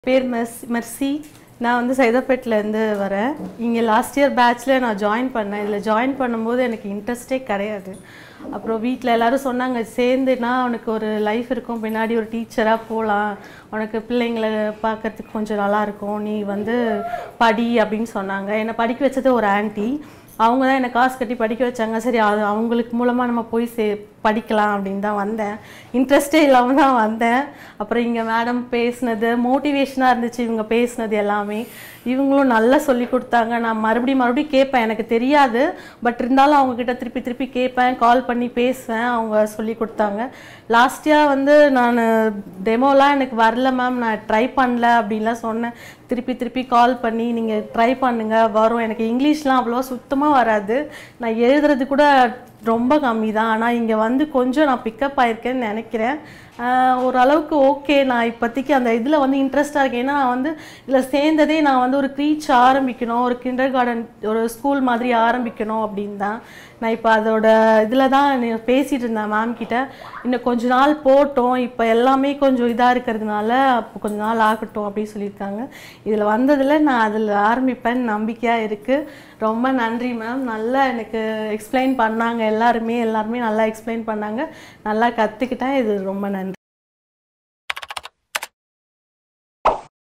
பேர் mess Mercy நான் வந்து சைதாப்பேட்டிலேருந்து வரேன் இங்கே லாஸ்ட் இயர் பேட்ச்சில் நான் ஜாயின் பண்ணேன் இதில் ஜாயின் பண்ணும்போது எனக்கு இன்ட்ரெஸ்டே கிடையாது அப்புறம் வீட்டில் எல்லாரும் சொன்னாங்க சேர்ந்துனா உனக்கு ஒரு லைஃப் இருக்கும் பின்னாடி ஒரு டீச்சராக போகலாம் உனக்கு பிள்ளைங்களை பார்க்கறதுக்கு கொஞ்சம் நல்லா இருக்கும் நீ வந்து படி அப்படின்னு சொன்னாங்க என்னை படிக்க வச்சது ஒரு ஆன்ட்டி அவங்க தான் என்னை காசு கட்டி படிக்க வச்சாங்க சரி அது அவங்களுக்கு மூலமாக நம்ம போய் சே படிக்கலாம் அப்படின்னு தான் வந்தேன் இன்ட்ரெஸ்டே இல்லாமல் தான் வந்தேன் அப்புறம் இங்கே மேடம் பேசுனது மோட்டிவேஷனாக இருந்துச்சு இவங்க பேசுனது எல்லாமே இவங்களும் நல்லா சொல்லி கொடுத்தாங்க நான் மறுபடியும் மறுபடியும் கேட்பேன் எனக்கு தெரியாது பட் இருந்தாலும் அவங்க கிட்ட திருப்பி திருப்பி கேட்பேன் கால் பண்ணி பேசுவேன் அவங்க சொல்லி கொடுத்தாங்க லாஸ்ட் இயர் வந்து நான் டெமோலாம் எனக்கு வரல மேம் நான் ட்ரை பண்ணல அப்படின்லாம் சொன்னேன் திருப்பி திருப்பி கால் பண்ணி நீங்கள் ட்ரை பண்ணுங்க வரும் எனக்கு இங்கிலீஷ்லாம் அவ்வளோவா சுத்தமாக வராது நான் எழுதுறது கூட ரொம்ப கம்மி தான் ஆனால் இங்கே வந்து கொஞ்சம் நான் பிக்கப் ஆயிருக்கேன்னு நினைக்கிறேன் ஆஹ் ஓரளவுக்கு ஓகே நான் இப்போதைக்கு அந்த இதில் வந்து இன்ட்ரெஸ்டாக இருக்கேன் ஏன்னா நான் வந்து இதில் சேர்ந்ததே நான் வந்து ஒரு க்ரீச் ஆரம்பிக்கணும் ஒரு கிண்டர் கார்டன் ஒரு ஸ்கூல் மாதிரி ஆரம்பிக்கணும் அப்படின்னு தான் நான் இப்போ அதோட இதில் தான் நீ பேசிகிட்டு இருந்தேன் மேம் கிட்ட இன்னும் கொஞ்ச நாள் போட்டோம் இப்போ எல்லாமே கொஞ்சம் இதாக இருக்கிறதுனால அப்போ கொஞ்ச நாள் ஆகட்டும் அப்படின்னு சொல்லியிருக்காங்க இதில் வந்ததில் நான் அதில் ஆரம்பிப்பேன்னு நம்பிக்கையாக இருக்குது ரொம்ப நன்றி மேம் நல்லா எனக்கு எக்ஸ்பிளைன் பண்ணாங்க எல்லாருமே எல்லாருமே நல்லா எக்ஸ்பிளைன் பண்ணாங்க நல்லா கற்றுக்கிட்டேன் இது ரொம்ப நன்றி